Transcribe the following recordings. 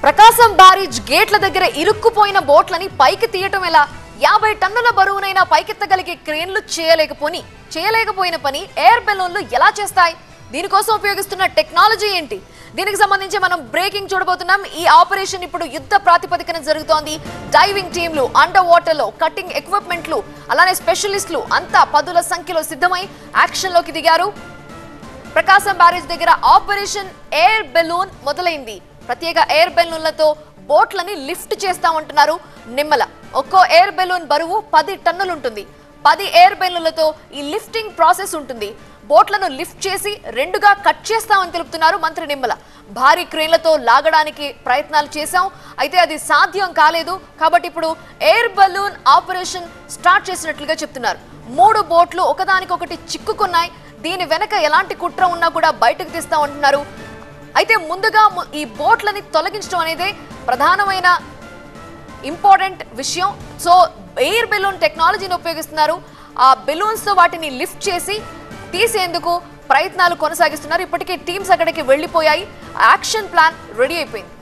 ప్రకాశం barrage గేట్ల దగ్గర ఇరుక్కుపోయిన బోట్లని పైకి తీయటం ఎలా యాభై టన్నుల బరువునైనా పైకెత్తగలిగే క్రేన్లు చేయలేకపోని చేయలేకపోయిన పని ఎయిర్ బెలూన్లు ఎలా చేస్తాయి దీనికోసం ఉపయోగిస్తున్న టెక్నాలజీ ఏంటి దీనికి సంబంధించి మనం బ్రేకింగ్ చూడబోతున్నాం ఈ ఆపరేషన్ ఇప్పుడు యుద్ధ ప్రాతిపదికన జరుగుతోంది డైవింగ్ టీంలు అండర్ వాటర్ లో కటింగ్ ఎక్విప్మెంట్లు అలానే స్పెషలిస్టులు అంతా పదుల సంఖ్యలో సిద్ధమై యాక్షన్ లోకి దిగారు ప్రకాశం బ్యారేజ్ దగ్గర ఆపరేషన్ ఎయిర్ బెలూన్ మొదలైంది ప్రత్యేక ఎయిర్ బెలూన్లతో బోట్లని లిఫ్ట్ చేస్తామంటున్నారు నిమ్మల ఒక్కో ఎయిర్ బెలూన్ బరువు పది టన్నులు ఉంటుంది పది ఎయిర్ బెలూన్లతో ఈ లిఫ్టింగ్ ప్రాసెస్ ఉంటుంది బోట్లను లిఫ్ట్ చేసి రెండుగా కట్ చేస్తామని తెలుపుతున్నారు మంత్రి నిమ్మల భారీ క్రేన్లతో లాగడానికి ప్రయత్నాలు చేశాం అయితే అది సాధ్యం కాలేదు కాబట్టి ఇప్పుడు ఎయిర్ బెలూన్ ఆపరేషన్ స్టార్ట్ చేసినట్లుగా చెప్తున్నారు మూడు బోట్లు ఒకదానికొకటి చిక్కుకున్నాయి దీని వెనక ఎలాంటి కుట్ర ఉన్నా కూడా బయటకు తీస్తామంటున్నారు అయితే ముందుగా ము- ఈ బోట్లని తొలగించడం అనేది ప్రధానమైన ఇంపార్టెంట్ విషయం సో ఎయిర్ బెలూన్ టెక్నాలజీని ఉపయోగిస్తున్నారు ఆ బెలూన్స్ తో వాటిని లిఫ్ట్ చేసి తీసేందుకు ప్రయత్నాలు కొనసాగిస్తున్నారు ఇప్పటికే టీమ్స్ అక్కడికి వెళ్ళిపోయాయి యాక్షన్ ప్లాన్ రెడీ అయిపోయింది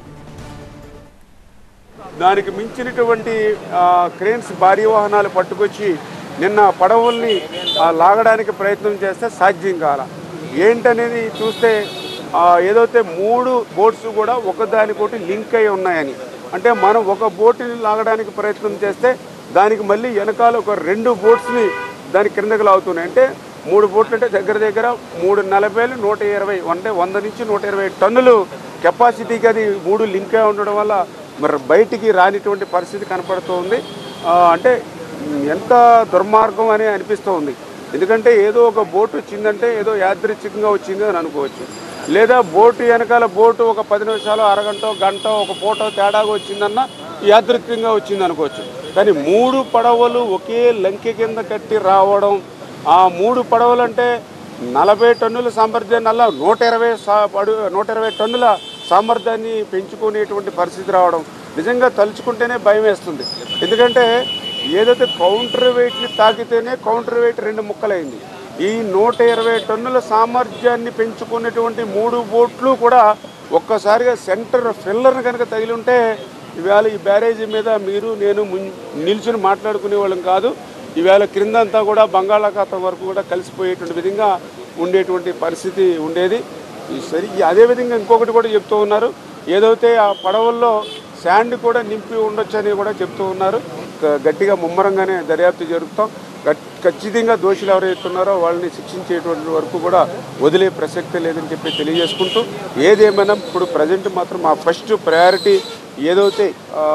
దానికి మించినటువంటి ఆ, క్రేన్స్ భారీ వాహనాలు పట్టుకొచ్చి నిన్న పడవల్ని ఆ, లాగడానికి ప్రయత్నం చేస్తే సాధ్యం కాల ఏంటనేది చూస్తే ఆ, ఏదైతే మూడు బోట్స్ కూడా ఒకదానికొకటి లింక్ అయి ఉన్నాయని అంటే మనం ఒక బోటుని లాగడానికి ప్రయత్నం చేస్తే దానికి మళ్ళీ వెనకాల ఒక రెండు బోట్స్ని దాని కిందకి లాగుతున్నాయి అంటే మూడు బోట్లు అంటే దగ్గర దగ్గర మూడు నలభైలు నూట ఇరవై అంటే వంద నుంచి నూట ఇరవై టన్నులు కెపాసిటీకి అది మూడు లింక్ అయి ఉండడం వల్ల మరి బయటికి రానిటువంటి పరిస్థితి కనపడుతోంది ఆ, అంటే ఎంత దుర్మార్గం అని అనిపిస్తూ ఉంది ఎందుకంటే ఏదో ఒక బోటు వచ్చిందంటే ఏదో యాదృచ్ఛికంగా వచ్చింది అని అనుకోవచ్చు లేదా బోటు వెనకాల బోటు ఒక పది నిమిషాలు అరగంట గంట ఒక ఫోటో తేడాగా వచ్చిందన్న యాదృచ్ఛికంగా వచ్చింది అనుకోవచ్చు కానీ మూడు పడవలు ఒకే లంకె కింద కట్టి రావడం ఆ మూడు పడవలు అంటే నలభై టన్నుల సామర్థ్యాన్ని అలా నూట ఇరవై సా అడు నూట ఇరవై టన్నుల సామర్థ్యాన్ని పెంచుకునేటువంటి పరిస్థితి రావడం నిజంగా తలుచుకుంటేనే భయం వేస్తుంది ఎందుకంటే ఏదైతే కౌంటర్ వెయిట్ని తాకితేనే కౌంటర్ వెయిట్ రెండు ముక్కలైంది ఈ నూట ఇరవై టన్నుల సామర్థ్యాన్ని పెంచుకునేటువంటి మూడు బోట్లు కూడా ఒక్కసారిగా సెంటర్ ఫిల్లర్ని కనుక తగిలి ఉంటే ఇవాళ ఈ బ్యారేజీ మీద మీరు నేను ముం- నిల్చుని మాట్లాడుకునే వాళ్ళం కాదు ఈవేళ క్రిందంతా కూడా బంగాళాఖాతం వరకు కూడా కలిసిపోయేటువంటి విధంగా ఉండేటువంటి పరిస్థితి ఉండేది ఈ సరి అదేవిధంగా ఇంకొకటి కూడా చెప్తూ ఉన్నారు ఏదైతే ఆ పడవల్లో శాండ్ కూడా నింపి ఉండొచ్చని కూడా చెప్తూ ఉన్నారు గ- గట్టిగా ముమ్మరంగానే దర్యాప్తు జరుపుతాం గట్- ఖచ్చితంగా దోషులు ఎవరైతే ఉన్నారో వాళ్ళని శిక్షించేటువంటి వరకు కూడా వదిలే ప్రసక్తి లేదని చెప్పి తెలియజేసుకుంటూ ఏదేమైనా ఇప్పుడు ప్రజెంట్ మాత్రం మా ఫస్ట్ ప్రయారిటీ ఏదైతే ఆ,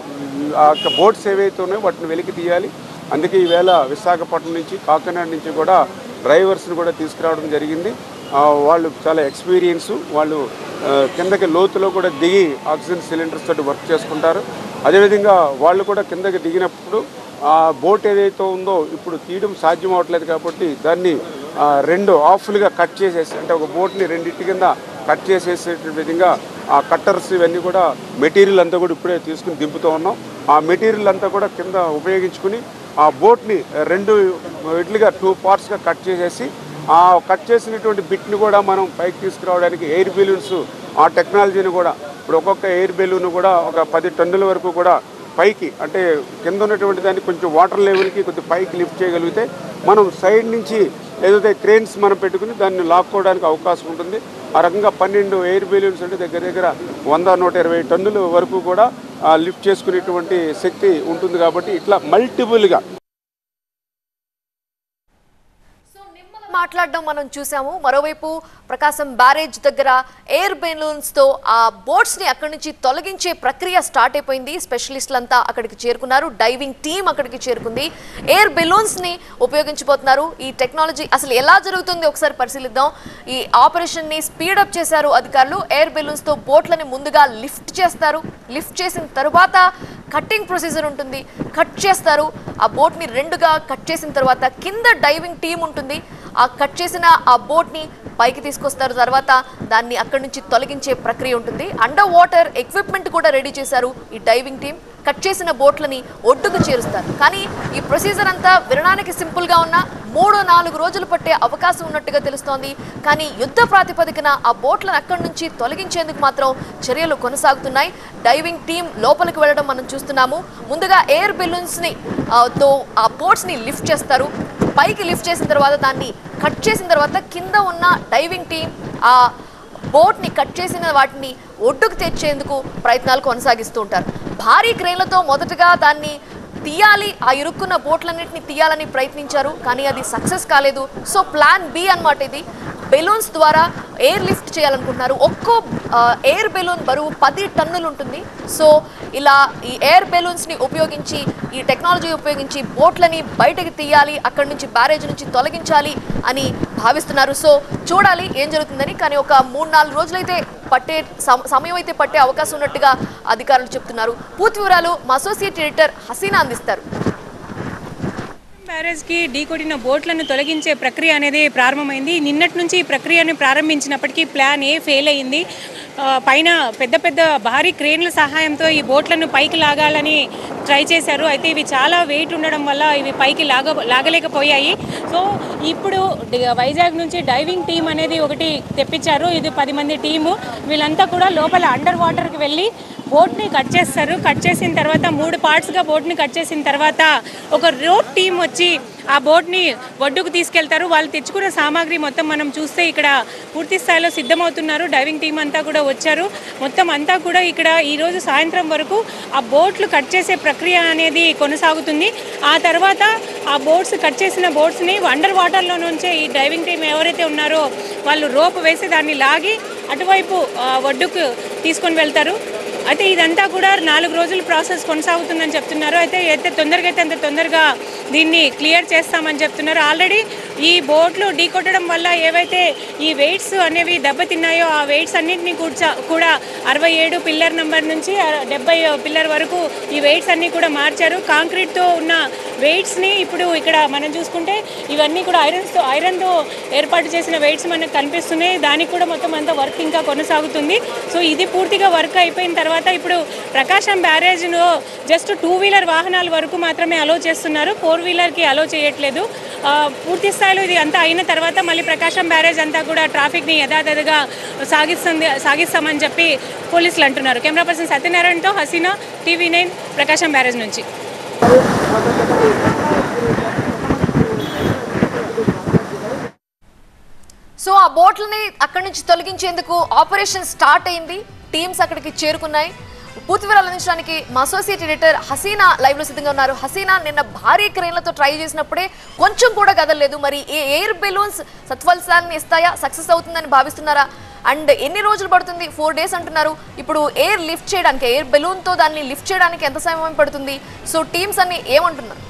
ఆ యొక్క బోట్స్ ఏవైతే ఉన్నాయో వాటిని వెలికి తీయాలి అందుకే ఈవేళ విశాఖపట్నం నుంచి కాకినాడ నుంచి కూడా డ్రైవర్స్ని కూడా తీసుకురావడం జరిగింది ఆ, వాళ్ళు చాలా ఎక్స్పీరియన్స్ వాళ్ళు ఆ, కిందకి లోతులో కూడా దిగి ఆక్సిజన్ సిలిండర్స్ తోటి వర్క్ చేసుకుంటారు అదేవిధంగా వాళ్ళు కూడా కిందకి దిగినప్పుడు ఆ బోట్ ఏదైతే ఉందో ఇప్పుడు తీయడం సాధ్యం అవ్వట్లేదు కాబట్టి దాన్ని ఆ, రెండు ఆఫ్లుగా కట్ చేసేసి అంటే ఒక బోట్ని రెండింటి కింద కట్ చేసేసే విధంగా ఆ కట్టర్స్ ఇవన్నీ కూడా మెటీరియల్ అంతా కూడా ఇప్పుడే తీసుకుని దింపుతూ ఉన్నాం ఆ మెటీరియల్ అంతా కూడా కింద ఉపయోగించుకుని ఆ బోట్ని రెండు ఇట్లుగా టూ పార్ట్స్గా కట్ చేసేసి ఆ కట్ చేసినటువంటి బిట్ని కూడా మనం పైకి తీసుకురావడానికి ఎయిర్ బెలూన్స్ ఆ టెక్నాలజీని కూడా ఇప్పుడు ఒక్కొక్క ఎయిర్ బెలూన్ కూడా ఒక పది టన్నుల వరకు కూడా పైకి అంటే కింద ఉన్నటువంటి దాన్ని కొంచెం వాటర్ లెవెల్కి కొంచెం పైకి లిఫ్ట్ చేయగలిగితే మనం సైడ్ నుంచి ఏదైతే క్రేన్స్ మనం పెట్టుకుని దాన్ని లాక్కోవడానికి అవకాశం ఉంటుంది ఆ రకంగా పన్నెండు ఎయిర్ బెలూన్స్ అంటే దగ్గర దగ్గర వంద నూట ఇరవై టన్నుల వరకు కూడా ఆ, లిఫ్ట్ చేసుకునేటువంటి శక్తి ఉంటుంది కాబట్టి ఇట్లా మల్టిపుల్గా మాట్లాడడం మనం చూసాము మరోవైపు ప్రకాశం బ్యారేజ్ దగ్గర ఎయిర్ బెలూన్స్ తో ఆ బోట్స్ ని అక్కడి నుంచి తొలగించే ప్రక్రియ స్టార్ట్ అయిపోయింది స్పెషలిస్టులంతా అక్కడికి చేరుకున్నారు డైవింగ్ టీం అక్కడికి చేరుకుంది ఎయిర్ బెలూన్స్ ని ఉపయోగించబోతున్నారు ఈ టెక్నాలజీ అసలు ఎలా జరుగుతుంది ఒకసారి పరిశీలిద్దాం ఈ ఆపరేషన్ ని స్పీడప్ చేశారు అధికారులు ఎయిర్ బెలూన్స్ తో బోట్లని ముందుగా లిఫ్ట్ చేస్తారు లిఫ్ట్ చేసిన తరువాత కట్టింగ్ ప్రొసీజర్ ఉంటుంది కట్ చేస్తారు ఆ బోట్ ని రెండుగా కట్ చేసిన తర్వాత కింద డైవింగ్ టీం ఉంటుంది ఆ కట్ చేసిన ఆ బోట్ ని పైకి తీసుకొస్తారు తర్వాత దాన్ని అక్కడి నుంచి తొలగించే ప్రక్రియ ఉంటుంది అండర్ వాటర్ ఎక్విప్మెంట్ కూడా రెడీ చేశారు ఈ డైవింగ్ టీం కట్ చేసిన బోట్లని ఒడ్డుకు చేరుస్తారు కానీ ఈ ప్రొసీజర్ అంతా వినడానికి సింపుల్ గా ఉన్నా మూడు నాలుగు రోజులు పట్టే అవకాశం ఉన్నట్టుగా తెలుస్తోంది కానీ యుద్ధ ప్రాతిపదికన ఆ బోట్లను అక్కడి నుంచి తొలగించేందుకు మాత్రం చర్యలు కొనసాగుతున్నాయి డైవింగ్ టీం లోపలికి వెళ్ళడం మనం చూస్తున్నాము ముందుగా ఎయిర్ బెలూన్స్ ని ఆ, తో ఆ బోట్స్ ని లిఫ్ట్ చేస్తారు పైకి లిఫ్ట్ చేసిన తర్వాత దాన్ని కట్ చేసిన తర్వాత కింద ఉన్న డైవింగ్ టీం ఆ బోట్ని కట్ చేసిన వాటిని ఒడ్డుకు తెచ్చేందుకు ప్రయత్నాలు కొనసాగిస్తూ ఉంటారు భారీ క్రేన్లతో మొదటగా దాన్ని తీయాలి ఆ ఇరుక్కున్న బోట్లన్నింటినీ తీయాలని ప్రయత్నించారు కానీ అది సక్సెస్ కాలేదు సో ప్లాన్ బి అన్నమాట ఇది బెలూన్స్ ద్వారా ఎయిర్ లిఫ్ట్ చేయాలనుకుంటున్నారు ఒక్కో ఆ, ఎయిర్ బెలూన్ బరువు పది టన్నులు ఉంటుంది సో ఇలా ఈ ఎయిర్ బెలూన్స్ని ఉపయోగించి ఈ టెక్నాలజీ ఉపయోగించి బోట్లని బయటకు తీయాలి అక్కడి నుంచి బ్యారేజ్ నుంచి తొలగించాలి అని భావిస్తున్నారు సో చూడాలి ఏం జరుగుతుందని కానీ ఒక మూడు నాలుగు రోజులైతే పట్టే సమ- సమయం అయితే పట్టే అవకాశం ఉన్నట్టుగా అధికారులు చెప్తున్నారు పూర్తి వివరాలు మా అసోసియేట్ ఎడిటర్ హసీనా అందిస్తారు బ్యారేజ్కి ఢీకొట్టిన బోట్లను తొలగించే ప్రక్రియ అనేది ప్రారంభమైంది నిన్నటి నుంచి ఈ ప్రక్రియను ప్రారంభించినప్పటికీ ప్లాన్ ఏ ఫెయిల్ అయింది ఆ, పైన పెద్ద పెద్ద భారీ క్రేన్ల సహాయంతో ఈ బోట్లను పైకి లాగాలని ట్రై చేశారు అయితే ఇవి చాలా వెయిట్ ఉండడం వల్ల ఇవి పైకి లాగ లాగలేకపోయాయి సో ఇప్పుడు డి- వైజాగ్ నుంచి డైవింగ్ టీం అనేది ఒకటి తెప్పించారు ఇది పది మంది టీము వీళ్ళంతా కూడా లోపల అండర్ వాటర్కి వెళ్ళి బోట్ని కట్ చేస్తారు కట్ చేసిన తర్వాత మూడు పార్ట్స్గా బోట్ని కట్ చేసిన తర్వాత ఒక రోడ్ టీం వచ్చి ఆ బోట్ని ఒడ్డుకు తీసుకెళ్తారు వాళ్ళు తెచ్చుకున్న సామాగ్రి మొత్తం మనం చూస్తే ఇక్కడ పూర్తి స్థాయిలో సిద్ధమవుతున్నారు డైవింగ్ టీం అంతా కూడా వచ్చారు మొత్తం అంతా కూడా ఇక్కడ ఈరోజు సాయంత్రం వరకు ఆ బోట్లు కట్ చేసే ప్రక్రియ అనేది కొనసాగుతుంది ఆ తర్వాత ఆ బోట్స్ కట్ చేసిన బోట్స్ని అండర్ వాటర్లో నుంచే ఈ డైవింగ్ టీం ఎవరైతే ఉన్నారో వాళ్ళు రోప్ వేసి దాన్ని లాగి అటువైపు ఆ, ఒడ్డుకు తీసుకొని వెళ్తారు అయితే ఇదంతా కూడా నాలుగు రోజుల ప్రాసెస్ కొనసాగుతుందని చెప్తున్నారు అయితే అయితే తొందరగా అయితే అంత తొందరగా దీన్ని క్లియర్ చేస్తామని చెప్తున్నారు ఆల్రెడీ ఈ బోట్లు ఢీకొట్టడం వల్ల ఏవైతే ఈ వెయిట్స్ అనేవి దెబ్బతిన్నాయో ఆ వెయిట్స్ అన్నింటినీ కూర్చా కూడా అరవై ఏడు పిల్లర్ నెంబర్ నుంచి అర- డెబ్బై పిల్లర్ వరకు ఈ వెయిట్స్ అన్నీ కూడా మార్చారు కాంక్రీట్తో ఉన్న వెయిట్స్ని ఇప్పుడు ఇక్కడ మనం చూసుకుంటే ఇవన్నీ కూడా ఐరన్స్తో ఐరన్తో ఏర్పాటు చేసిన వెయిట్స్ మనకు కనిపిస్తున్నాయి దానికి కూడా మొత్తం అంతా వర్క్ ఇంకా కొనసాగుతుంది సో ఇది పూర్తిగా వర్క్ అయిపోయిన తర్వాత ఇప్పుడు ప్రకాశం బ్యారేజ్ను జస్ట్ టూ వీలర్ వాహనాల వరకు మాత్రమే అలో చేస్తున్నారు ఫోర్ వీలర్కి అలో చేయట్లేదు ఆ, పూర్తి స్థాయిలో ఇది అంతా అయిన తర్వాత మళ్ళీ ప్రకాశం బ్యారేజ్ అంతా కూడా ట్రాఫిక్ని యథాతథగా సాగిస్తుంది సాగిస్తామని చెప్పి పోలీసులు అంటున్నారు కెమెరా పర్సన్ సత్యనారాయణతో Haseena TV nine Prakasam barrage నుంచి సో ఆ బోట్లని అక్కడి నుంచి తొలగించేందుకు ఆపరేషన్ స్టార్ట్ అయింది టీమ్స్ అక్కడికి చేరుకున్నాయి పూర్తి వివరాలు అందించడానికి మా అసోసియేట్ ఎడిటర్ హసీనా లైవ్ లో సిద్ధంగా ఉన్నారు హసీనా నిన్న భారీ క్రేన్లతో ట్రై చేసినప్పుడే కొంచెం కూడా కదలలేదు మరి ఈ ఎయిర్ బెలూన్స్ సత్ఫలితాన్ని ఇస్తాయా సక్సెస్ అవుతుందని భావిస్తున్నారా అండ్ ఎన్ని రోజులు పడుతుంది ఫోర్ డేస్ అంటున్నారు ఇప్పుడు ఎయిర్ లిఫ్ట్ చేయడానికి ఎయిర్ బెలూన్తో దాన్ని లిఫ్ట్ చేయడానికి ఎంత సమయం పడుతుంది సో టీమ్స్ అన్ని ఏమంటున్నారు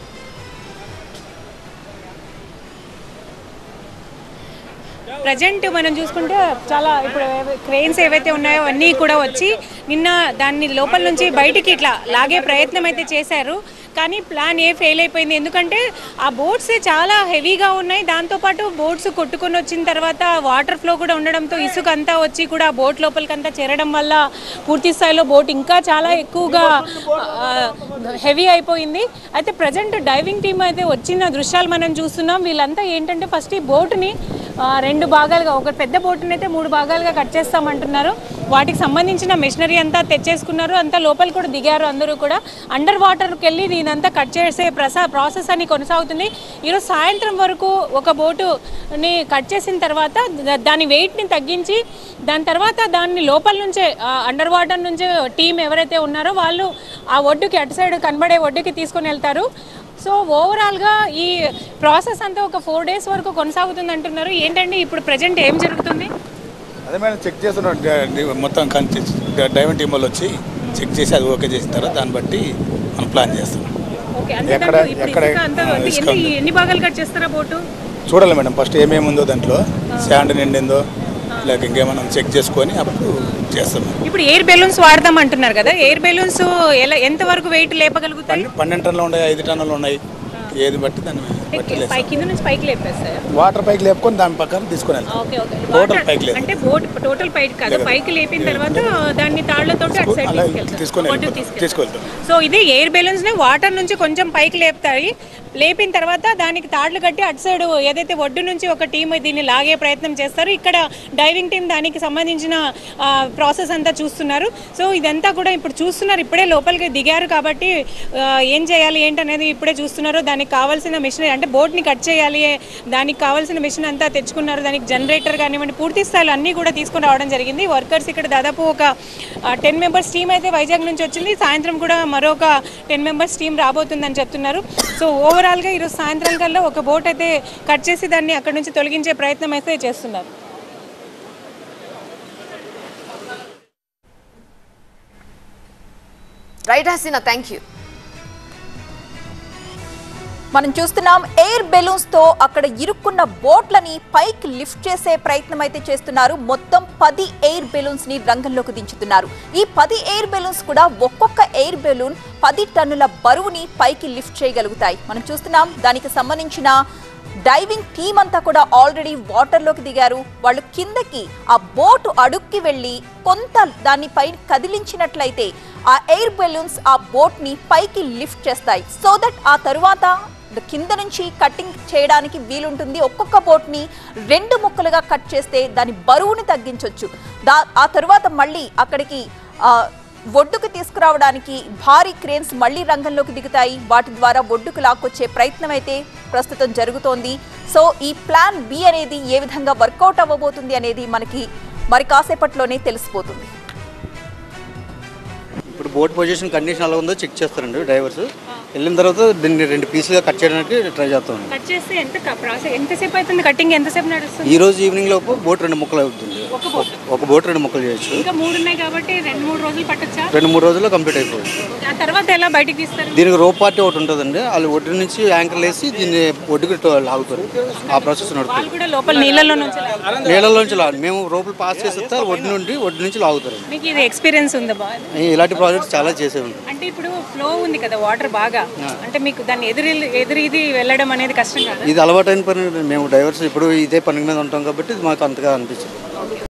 ప్రజెంట్ మనం చూసుకుంటే చాలా ఇప్పుడు క్రెయిన్స్ ఏవైతే ఉన్నాయో అన్నీ కూడా వచ్చి నిన్న దాన్ని లోపల నుంచి బయటికి ఇట్లా లాగే ప్రయత్నం అయితే చేశారు కానీ ప్లాన్ ఏ ఫెయిల్ అయిపోయింది ఎందుకంటే ఆ బోట్స్ చాలా హెవీగా ఉన్నాయి దాంతోపాటు బోట్స్ కొట్టుకొని వచ్చిన తర్వాత వాటర్ ఫ్లో కూడా ఉండడంతో ఇసుక అంతా వచ్చి కూడా ఆ బోట్ లోపలికంతా చేరడం వల్ల పూర్తి స్థాయిలో బోట్ ఇంకా చాలా ఎక్కువగా హెవీ అయిపోయింది అయితే ప్రజెంట్ డైవింగ్ టీమ్ అయితే వచ్చిన దృశ్యాలు మనం చూస్తున్నాం వీళ్ళంతా ఏంటంటే ఫస్ట్ ఈ బోట్ని ఆ, రెండు భాగాలుగా ఒక పెద్ద బోటుని అయితే మూడు భాగాలుగా కట్ చేస్తామంటున్నారు వాటికి సంబంధించిన మెషినరీ అంతా తెచ్చేసుకున్నారు అంతా లోపల కూడా దిగారు అందరూ కూడా అండర్ వాటర్కి వెళ్ళి దీనంతా కట్ చేసే ప్రసా ప్రాసెస్ అని కొనసాగుతుంది ఈరోజు సాయంత్రం వరకు ఒక బోటుని కట్ చేసిన తర్వాత దా- దాని వెయిట్ని తగ్గించి దాని తర్వాత దాన్ని లోపల నుంచే అండర్ వాటర్ నుంచి టీం ఎవరైతే ఉన్నారో వాళ్ళు ఆ ఒడ్డుకి అటు సైడ్ కనబడే ఒడ్డుకి తీసుకొని వెళ్తారు సో ఓవరాల్గా ఈ ప్రాసెస్ అంతా ఒక ఫోర్ డేస్ వరకు కొనసాగుతుంది అంటున్నారు ఏంటండి ఇప్పుడు ప్రజెంట్ ఏం జరుగుతుంది అదే మేడం చెక్ చేస్తున్నాం డ- డి- మొత్తం కన్- డ- డైవింగ్ టీం వాళ్ళు వచ్చి చెక్ చేసి అది ఓకే చేసిన తర్వాత దాన్ని బట్టి మనం ప్లాన్ చేస్తాం ఓకే అంటే ఎక్కడ- దాంట్లో ఇప్పుడు ఎక్కడ- ఇసుక అంతా ఆ, అంటే ఇసుక ఎన్ని ఉంది. ఎన్ని భాగాలు కట్ చేస్తారా బోటు చూడాలి మేడం ఫస్ట్ ఏమేమి ఉందో దాంట్లో శాండ్ నిండిందో లేక ఇంకేమైనా చెక్ చేసుకొని అప్పుడు చేస్తాం ఇప్పుడు ఎయిర్ బెలూన్స్ వాడదాం అంటున్నారు కదా ఎయిర్ బెలూన్స్ ఎలా ఎంత వరకు వెయిట్ లేపగలుగుతాయి పన్నె- పన్నెండు టన్నులు ఉన్నాయి ఐదు టన్నులు ఉన్నాయి ఏది బట్టి దాన్ని బట్టి పై కింద నుంచి పైకి లేపేస్తాయా వాటర్ పైకి లేపుకొని దాని పక్కన తీసుకొని వెళ్తాం ఓకే ఓకే Total వాటర్- పైకి లేదు. అంటే బోట్ టోటల్ పైకి కాదు పైకి లేపిన తర్వాత దాన్ని తాళ్లతో అటు సైడ్ అలా తీసుకెళ్తారు తీసుకొని ఒడ్డుకు వెళ్ళిపోతాం. తీసుకెళ్తారు. తీసుకెళ్తాం. సో ఇది ఎయిర్ బెలూన్స్ ని వాటర్ నుంచి కొంచెం పైకి లేపుతాయి లేపిన తర్వాత దానికి తాళ్లు కట్టి అటు సైడ్ ఏదైతే ఒడ్డు నుంచి ఒక టీం దీన్ని లాగే ప్రయత్నం చేస్తారు ఇక్కడ డైవింగ్ టీం దానికి సంబంధించిన ప్రాసెస్ అంతా చూస్తున్నారు సో ఇదంతా కూడా ఇప్పుడు చూస్తున్నారు ఇప్పుడే లోపలికి దిగారు కాబట్టి ఆ, ఏం చేయాలి ఏంటనేది ఇప్పుడే చూస్తున్నారు దానికి కావాల్సిన మిషన్ అంటే బోట్ని కట్ చేయాలి దానికి కావాల్సిన మిషన్ అంతా తెచ్చుకున్నారు దానికి జనరేటర్ కానివ్వండి పూర్తి స్థాయిలో అన్నీ కూడా తీసుకొని రావడం జరిగింది వర్కర్స్ ఇక్కడ దాదాపు ఒక టెన్ మెంబర్స్ టీం అయితే వైజాగ్ నుంచి వచ్చింది సాయంత్రం కూడా మరొక టెన్ మెంబర్స్ టీం రాబోతుందని చెప్తున్నారు సో ఓవరాల్గా ఈరోజు సాయంత్రం కల్లా ఒక బోట్ అయితే కట్ చేసి దాన్ని అక్కడ నుంచి తొలగించే ప్రయత్నం అయితే చేస్తున్నారు రైట్ హసీనా థ్యాంక్ యూ మనం చూస్తున్నాం ఎయిర్ బెలూన్స్ తో అక్కడ ఇరుక్కున్న బోట్లని పైకి లిఫ్ట్ చేసే ప్రయత్నం అయితే చేస్తున్నారు మొత్తం పది ఎయిర్ బెలూన్స్ ని రంగంలోకి దించుతున్నారు ఈ పది ఎయిర్ బెలూన్స్ కూడా ఒక్కొక్క ఎయిర్ బెలూన్ పది టన్నుల బరువుని పైకి లిఫ్ట్ చేయగలుగుతాయి మనం చూస్తున్నాం దానికి సంబంధించిన డైవింగ్ టీం అంతా కూడా ఆల్రెడీ వాటర్లోకి దిగారు వాళ్ళు కిందకి ఆ బోటు అడుక్కి వెళ్ళి కొంత దాన్ని పై కదిలించినట్లయితే ఆ ఎయిర్ బెలూన్స్ ఆ బోట్ ని పైకి లిఫ్ట్ చేస్తాయి సో దట్ ఆ తరువాత కింద నుంచి కటింగ్ చేయడానికి వీలుంటుంది ఒక్కొక్క బోట్ ని రెండు ముక్కలుగా కట్ చేస్తే దాని బరువుని తగ్గించవచ్చు దా ఆ తరువాత మళ్ళీ అక్కడికి ఆ, ఒడ్డుకు తీసుకురావడానికి భారీ క్రేన్స్ మళ్ళీ రంగంలోకి దిగుతాయి వాటి ద్వారా ఒడ్డుకు లాక్కొచ్చే ప్రయత్నం అయితే ప్రస్తుతం జరుగుతోంది సో ఈ ప్లాన్ బి అనేది ఏ విధంగా వర్కౌట్ అవ్వబోతుంది అనేది మనకి మరి కాసేపట్లోనే తెలిసిపోతుంది ఇప్పుడు బోట్ పొజిషన్ కండిషన్ ఎలా ఉందో చెక్ చేస్తారండి డ్రైవర్స్ వెళ్ళిన తర్వాత దీన్ని రెండు పీసులుగా కట్ చేయడానికి ట్రై చేస్తాం కట్ చేస్తే ఎంత ప్రాసెస్ ఎంతసేపు అవుతుంది కటింగ్ ఎంతసేపు నడుస్తుంది ఈ రోజు ఈవినింగ్ లోపు బోట్ రెండు ముక్కలు అవుతుంది ఒక బోట్ ఒక బోట్ రెండు ముక్కలు చేయొచ్చు ఇంకా మూడు ఉన్నాయి కాబట్టి రెండు మూడు రోజులు పట్టొచ్చా రెండు మూడు రోజుల్లో కంప్లీట్ అయిపోతుంది ఆ తర్వాత ఎలా బయటికి తీస్తారు దీనికి రోప్ పార్టీ ఒకటి ఉంటుందండి వాళ్ళు ఒడ్డు నుంచి యాంకర్లు వేసి దీన్ని ఒడ్డుకి తో- లాగుతారు ఆ ప్రాసెస్ నడుతుంది వాళ్ళు కూడా లోపల నీళ్ళలో నుంచి నీళ్ళలోంచి లా మేము రోపులు పాస్ చేసి ఇస్తే ఒడ్డు నుండి ఒడ్డు నుంచి లాగుతారు మీకు ఇది ఎక్స్పీరియన్స్ ఉందా బాగా ఇలాంటి ప్రాజెక్ట్స్ చాలా చేసేవి అంటే ఇప్పుడు ఫ్లో ఉంది కదా వాటర్ బాగా అంటే మీకు దాన్ని ఎదురు ఎదురీది వెళ్ళడం అనేది కష్టం కదా ఇది అలవాటైన పని మేము డ్రైవర్స్ ఇప్పుడు ఇదే పని మీద ఉంటాం కాబట్టి ఇది మాకు అంతగా అనిపించదు